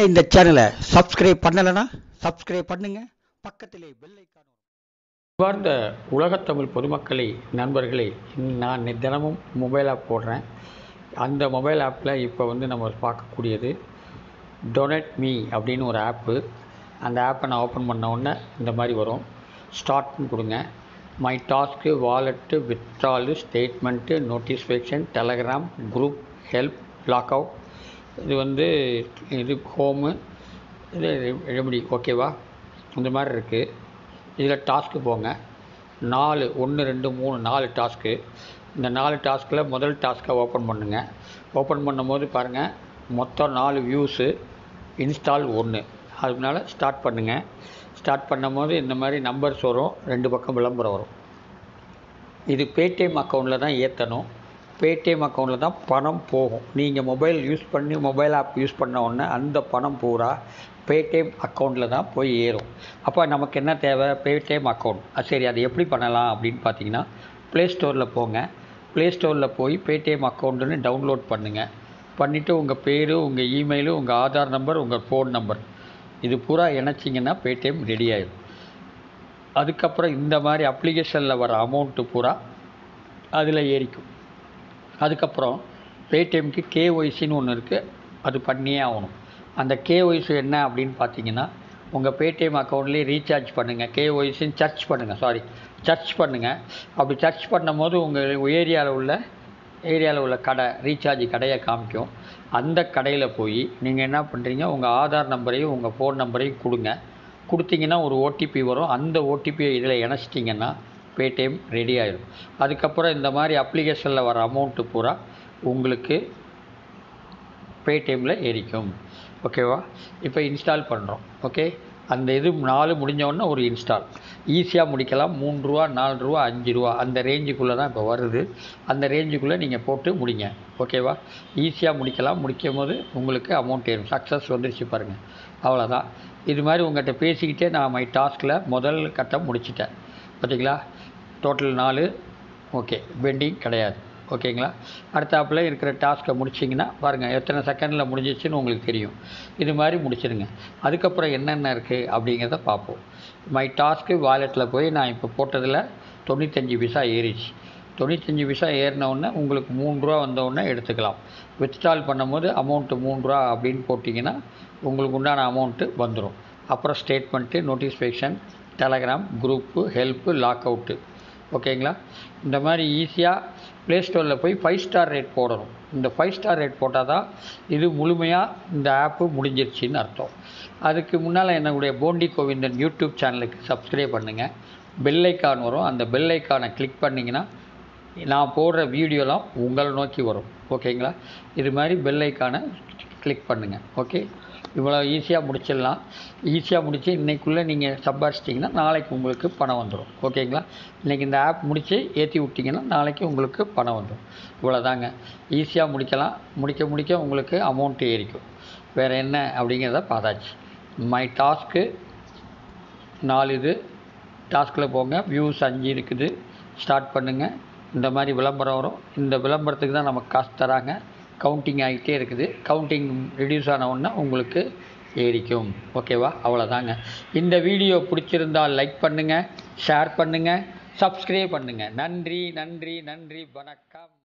இந்த சேனலை சப்ஸ்கிரைப் பண்ணலைன்னா சப்ஸ்கிரைப் பண்ணுங்க பக்கத்திலே பெல் ஐக்கான் அன்பார்ந்த உலகத்தமிழ் பொதுமக்களை நண்பர்களே நான் தினமும் மொபைல் ஆப் போடுறேன் அந்த மொபைல் ஆப்பில் இப்போ வந்து நம்ம பார்க்கக்கூடியது டொனேட் மீ அப்படின்னு ஒரு ஆப்பு அந்த ஆப்பை நான் ஓப்பன் பண்ண உடனே இந்த மாதிரி வரும் ஸ்டார்ட்னு கொடுங்க my task wallet withdrawal statement notification Telegram group help log out இது வந்து இது ஹோமு இது ரெமடி ஓகேவா இந்த மாதிரி இருக்குது இதில் டாஸ்க்கு போங்க நாலு ஒன்று ரெண்டு மூணு நாலு டாஸ்க்கு இந்த நாலு டாஸ்கில் முதல் டாஸ்க்கை ஓப்பன் பண்ணுங்கள் ஓப்பன் பண்ணும்போது பாருங்கள் மொத்தம் நாலு வியூஸு இன்ஸ்டால் ஒன்று அதனால ஸ்டார்ட் பண்ணுங்கள் ஸ்டார்ட் பண்ணும்போது இந்த மாதிரி நம்பர்ஸ் வரும் ரெண்டு பக்கம் விளம்பரம் வரும் இது பேடிஎம் அக்கௌண்ட்டில் தான் ஏற்றணும் பேடிஎம் அக்கௌண்ட்டில் தான் பணம் போகும் நீங்கள் மொபைல் யூஸ் பண்ணி மொபைல் ஆப் யூஸ் பண்ண உடனே அந்த பணம் பூரா பேடிஎம் அக்கௌண்ட்டில் தான் போய் ஏறும் அப்போ நமக்கு என்ன தேவை பேடிஎம் அக்கௌண்ட் அது சரி அது எப்படி பண்ணலாம் அப்படின்னு பார்த்தீங்கன்னா ப்ளே ஸ்டோரில் போங்க ப்ளே ஸ்டோரில் போய் பேடிஎம் அக்கௌண்ட்டுன்னு டவுன்லோட் பண்ணுங்கள் பண்ணிவிட்டு உங்கள் பேர் உங்கள் இமெயிலு உங்கள் ஆதார் நம்பர் உங்கள் ஃபோன் நம்பர் இது பூரா இணைச்சிங்கன்னா பேடிஎம் ரெடி ஆயிடும் அதுக்கப்புறம் இந்த மாதிரி அப்ளிகேஷனில் வர அமௌண்ட்டு பூரா அதில் ஏறிக்கும் அதுக்கப்புறம் பேடிஎம்க்கு கேஒய்சின்னு ஒன்று இருக்குது அது பண்ணியே ஆகணும் அந்த கேஒய்சி என்ன அப்படின்னு பார்த்தீங்கன்னா உங்கள் பேடிஎம் அக்கௌண்ட்லேயே ரீசார்ஜ் பண்ணுங்கள் கேஒய்சின்னு சர்ச் பண்ணுங்கள் சாரி சர்ச் பண்ணுங்கள் அப்படி சர்ச் பண்ணும்போது உங்கள் ஏரியாவில் உள்ள ஏரியாவில் உள்ள கடை ரீசார்ஜ் கடையை காமிக்கும் அந்த கடையில் போய் நீங்கள் என்ன பண்ணுறீங்க உங்கள் ஆதார் நம்பரையும் உங்கள் ஃபோன் நம்பரையும் கொடுங்க கொடுத்தீங்கன்னா ஒரு ஓடிபி வரும் அந்த ஓடிபியை இதில் இணைச்சிட்டிங்கன்னா பேடிஎம் ரெடி ஆயிடும் அதுக்கப்புறம் இந்த மாதிரி அப்ளிகேஷனில் வர அமௌண்ட்டு பூரா உங்களுக்கு பேடிஎம்மில் ஏறிக்கும் ஓகேவா இப்போ இன்ஸ்டால் பண்ணுறோம் ஓகே அந்த இது நாலு முடிஞ்சவொடனே ஒரு இன்ஸ்டால் ஈஸியாக முடிக்கலாம் மூணு ரூபா நாலு ரூபா அஞ்சு ரூபா அந்த ரேஞ்சுக்குள்ளே தான் இப்போ வருது அந்த ரேஞ்சுக்குள்ளே நீங்கள் போட்டு முடிங்க ஓகேவா ஈஸியாக முடிக்கலாம் முடிக்கும் போது உங்களுக்கு அமௌண்ட் ஏறும் சக்ஸஸ் வந்துருச்சு பாருங்கள் அவ்வளோதான் இது மாதிரி உங்கள்கிட்ட பேசிக்கிட்டே நான் மை டாஸ்கில் முதல் கட்டம் முடிச்சிட்டேன் பார்த்தீங்களா டோட்டல் நாலு ஓகே பெண்டிங் கிடையாது ஓகேங்களா அடுத்தாப்பில் இருக்கிற டாஸ்க்கை முடிச்சிங்கன்னா பாருங்கள் எத்தனை செகண்டில் முடிஞ்சிச்சுன்னு உங்களுக்கு தெரியும் இது மாதிரி முடிச்சிடுங்க அதுக்கப்புறம் என்னென்ன இருக்குது அப்படிங்கிறத பார்ப்போம் மை டாஸ்க்கு வாலெட்டில் போய் நான் இப்போ போட்டதில் தொண்ணூத்தஞ்சு பைசா ஏறிச்சு தொண்ணூத்தஞ்சு பைசா ஏறினவுடனே உங்களுக்கு மூணு ரூபா வந்தவுடனே எடுத்துக்கலாம் வித்ட்ரால் பண்ணும்போது அமௌண்ட்டு மூணு ரூபா அப்படின்னு போட்டிங்கன்னா உங்களுக்கு உண்டான அமௌண்ட்டு வந்துடும் அப்புறம் statement notification Telegram group help log out ஓகேங்களா இந்த மாதிரி ஈஸியாக ப்ளே ஸ்டோரில் போய் ஃபைவ் ஸ்டார் ரேட் போடணும் இந்த ஃபைவ் ஸ்டார் ரேட் போட்டால் தான் இது முழுமையாக இந்த ஆப்பு முடிஞ்சிருச்சின்னு அர்த்தம் அதுக்கு முன்னால் என்னுடைய போண்டி கோவிந்தன் யூடியூப் சேனலுக்கு சப்ஸ்கிரைப் பண்ணுங்கள் பெல் ஐக்கான் வரும் அந்த பெல் ஐக்கானை கிளிக் பண்ணிங்கன்னா நான் போடுற வீடியோலாம் உங்களை நோக்கி வரும் ஓகேங்களா இது மாதிரி பெல் ஐக்கானை கிளிக் பண்ணுங்கள் ஓகே இவ்வளோ ஈஸியாக முடிச்சிடலாம் ஈஸியாக முடித்து இன்றைக்குள்ளே நீங்கள் சம்பாரிச்சிட்டிங்கன்னா நாளைக்கு உங்களுக்கு பணம் வந்துடும் ஓகேங்களா இன்றைக்கி இந்த ஆப் முடித்து ஏற்றி விட்டிங்கன்னா நாளைக்கு உங்களுக்கு பணம் வந்துடும் இவ்வளோதாங்க ஈஸியாக முடிக்கலாம் முடிக்க முடிக்க உங்களுக்கு அமௌண்ட்டு ஏறிக்கும் வேறு என்ன அப்படிங்கிறத பார்த்தாச்சு மை டாஸ்க்கு நாலு இது டாஸ்கில் போங்க வியூஸ் அஞ்சு இருக்குது ஸ்டார்ட் பண்ணுங்கள் இந்த மாதிரி விளம்பரம் வரும் இந்த விளம்பரத்துக்கு தான் நமக்கு காசு தராங்க கவுண்டிங் ஆகிட்டே இருக்குது கவுண்டிங் ரெடியூஸ் ஆன உடனே உங்களுக்கு ஏறிக்கும் ஓகேவா அவ்வளோதாங்க இந்த வீடியோ பிடிச்சிருந்தால் லைக் பண்ணுங்கள் ஷேர் பண்ணுங்கள் சப்ஸ்கிரைப் பண்ணுங்கள் நன்றி நன்றி நன்றி வணக்கம்